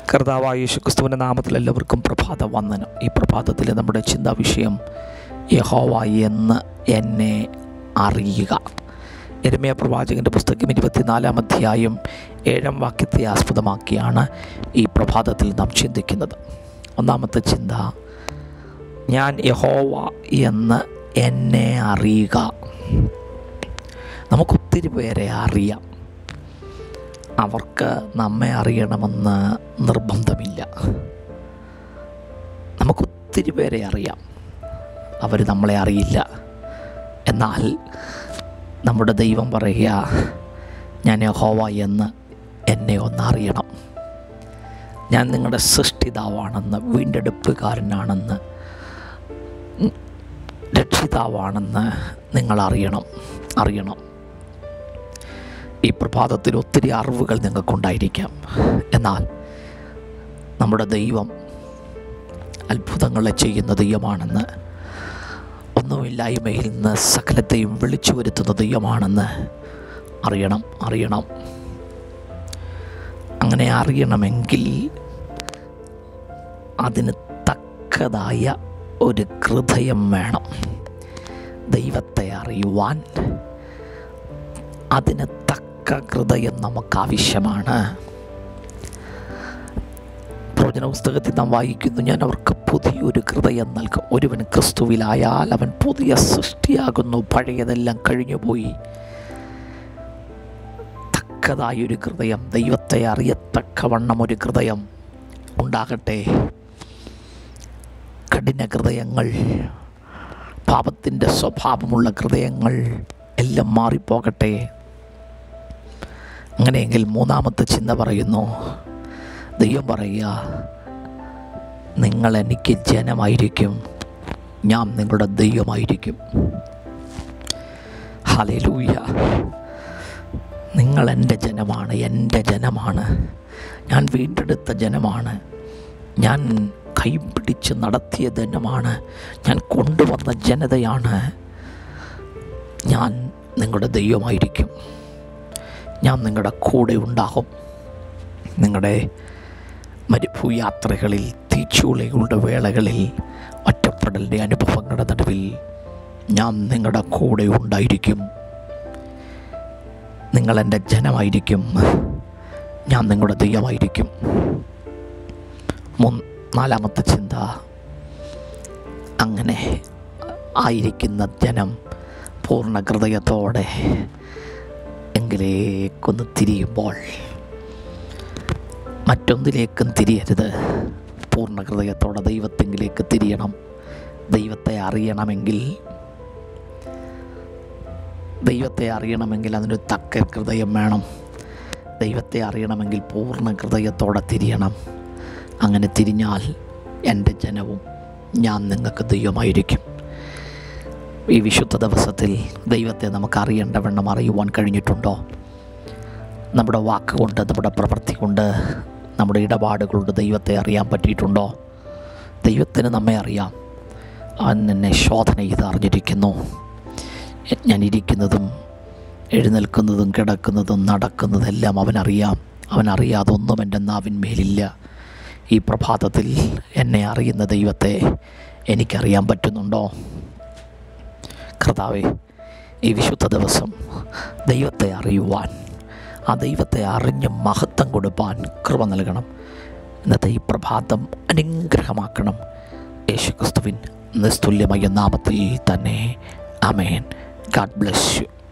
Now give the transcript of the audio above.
കർത്താവായ യേശു ക്രിസ്തുവിൻ്റെ നാമത്തിൽ എല്ലാവർക്കും പ്രഭാത വന്ദനം ഈ പ്രഭാതത്തിൽ നമ്മുടെ ചിന്താ വിഷയം യഹോവ എന്ന് എന്നെ അറിയുക എരമയ പ്രവാചകൻ്റെ പുസ്തകം ഇരുപത്തിനാലാം അധ്യായം ഏഴാം വാക്യത്തെ ആസ്പദമാക്കിയാണ് ഈ പ്രഭാതത്തിൽ നാം ചിന്തിക്കുന്നത് ഒന്നാമത്തെ ചിന്ത ഞാൻ യഹോവ എന്ന് എന്നെ അറിയുക നമുക്കൊത്തിരി പേരെ അറിയാം അവർക്ക് നമ്മെ അറിയണമെന്ന് നിർബന്ധമില്ല നമുക്കൊത്തിരി പേരെ അറിയാം അവർ നമ്മളെ അറിയില്ല എന്നാൽ നമ്മുടെ ദൈവം പറയുക ഞാൻ യഹോവ എന്ന് എന്നെ ഒന്ന് അറിയണം ഞാൻ നിങ്ങളുടെ സൃഷ്ടിതാവാണെന്ന് വീണ്ടെടുപ്പുകാരനാണെന്ന് രക്ഷിതാവാണെന്ന് നിങ്ങൾ അറിയണം അറിയണം ഈ പ്രഭാതത്തിൽ ഒത്തിരി അറിവുകൾ നിങ്ങൾക്കുണ്ടായിരിക്കാം എന്നാൽ നമ്മുടെ ദൈവം അത്ഭുതങ്ങളെ ചെയ്യുന്ന ദൈവമാണെന്ന് ഒന്നുമില്ലായ്മയിൽ നിന്ന് സകലത്തെയും വിളിച്ചു വരുത്തുന്ന ദൈവമാണെന്ന് അറിയണം അറിയണം അങ്ങനെ അറിയണമെങ്കിൽ അതിന് തക്കതായ ഒരു ഹൃദയം വേണം ദൈവത്തെ അറിയുവാൻ അതിന് തക്ക ഹൃദയം നമുക്ക് ആവശ്യമാണ് പ്രവചന പുസ്തകത്തിൽ നാം വായിക്കുന്നു ഞാൻ അവർക്ക് പുതിയൊരു ഹൃദയം നൽകും ഒരുവൻ ക്രിസ്തുവിലായാൽ അവൻ പുതിയ സൃഷ്ടിയാകുന്നു പഴയതെല്ലാം കഴിഞ്ഞുപോയി തക്കതായൊരു ഹൃദയം ദൈവത്തെ അറിയത്തക്കവണ്ണം ഒരു ഹൃദയം ഉണ്ടാകട്ടെ കഠിന ഹൃദയങ്ങൾ പാപത്തിൻ്റെ സ്വഭാവമുള്ള ഹൃദയങ്ങൾ എല്ലാം മാറിപ്പോകട്ടെ അങ്ങനെയെങ്കിൽ മൂന്നാമത്തെ ചിന്ത പറയുന്നു ദൈവം പറയുക നിങ്ങൾ എനിക്ക് ജനമായിരിക്കും ഞാൻ നിങ്ങളുടെ ദൈവമായിരിക്കും ഹലലൂയ നിങ്ങൾ എൻ്റെ ജനമാണ് എൻ്റെ ജനമാണ് ഞാൻ വീണ്ടെടുത്ത ജനമാണ് ഞാൻ കൈപിടിച്ച് നടത്തിയ ജനമാണ് ഞാൻ കൊണ്ടുവന്ന ജനതയാണ് ഞാൻ നിങ്ങളുടെ ദൈവമായിരിക്കും ഞാൻ നിങ്ങളുടെ കൂടെ ഉണ്ടാകും നിങ്ങളുടെ മരുഭൂയാത്രകളിൽ തീച്ചൂളകളുടെ വേളകളിൽ ഒറ്റപ്പെടലിൻ്റെ അനുഭവങ്ങളുടെ നടുവിൽ ഞാൻ നിങ്ങളുടെ കൂടെ ഉണ്ടായിരിക്കും നിങ്ങൾ എൻ്റെ ജനമായിരിക്കും ഞാൻ നിങ്ങളുടെ ദൈവമായിരിക്കും മൂന്ന് നാലാമത്തെ ചിന്ത അങ്ങനെ ആയിരിക്കുന്ന ജനം പൂർണ്ണ ഹൃദയത്തോടെ എങ്കിലേക്കൊന്ന് തിരിയുമ്പോൾ മറ്റൊന്നിലേക്കും തിരിയരുത് പൂർണ്ണ ഹൃദയത്തോടെ ദൈവത്തെങ്കിലേക്ക് തിരിയണം ദൈവത്തെ അറിയണമെങ്കിൽ ദൈവത്തെ അറിയണമെങ്കിൽ അതിനൊരു തക്ക ഹൃദയം വേണം ദൈവത്തെ അറിയണമെങ്കിൽ പൂർണ്ണ ഹൃദയത്തോടെ തിരിയണം അങ്ങനെ തിരിഞ്ഞാൽ എൻ്റെ ജനവും ഞാൻ നിങ്ങൾക്ക് ദൈവമായിരിക്കും ഈ വിശുദ്ധ ദിവസത്തിൽ ദൈവത്തെ നമുക്ക് അറിയേണ്ട വണ്ണം അറിയുവാൻ കഴിഞ്ഞിട്ടുണ്ടോ നമ്മുടെ വാക്കുകൊണ്ട് നമ്മുടെ പ്രവൃത്തി കൊണ്ട് നമ്മുടെ ഇടപാടുകളുടെ ദൈവത്തെ അറിയാൻ പറ്റിയിട്ടുണ്ടോ ദൈവത്തിന് നമ്മെ അറിയാം അവൻ എന്നെ ശോധന ചെയ്ത് അറിഞ്ഞിരിക്കുന്നു ഞാൻ ഇരിക്കുന്നതും എഴുന്നേൽക്കുന്നതും കിടക്കുന്നതും നടക്കുന്നതെല്ലാം അവനറിയാം അവനറിയാതെ ഒന്നും എൻ്റെ നാവിന്മേലില്ല ഈ പ്രഭാതത്തിൽ എന്നെ അറിയുന്ന ദൈവത്തെ എനിക്കറിയാൻ പറ്റുന്നുണ്ടോ കർത്താവെ ഈ വിശുദ്ധ ദിവസം ദൈവത്തെ അറിയുവാൻ ആ ദൈവത്തെ അറിഞ്ഞ് മഹത്വം കൊടുപ്പാൻ കൃപ നൽകണം ഇന്നത്തെ ഈ പ്രഭാതം അനുഗ്രഹമാക്കണം യേശുക്രിസ്തുവിൻ നിസ്തുല്യമായ നാമത്തിൽ തന്നെ അമേൻ ഗാഡ് ബ്ലെസ് യു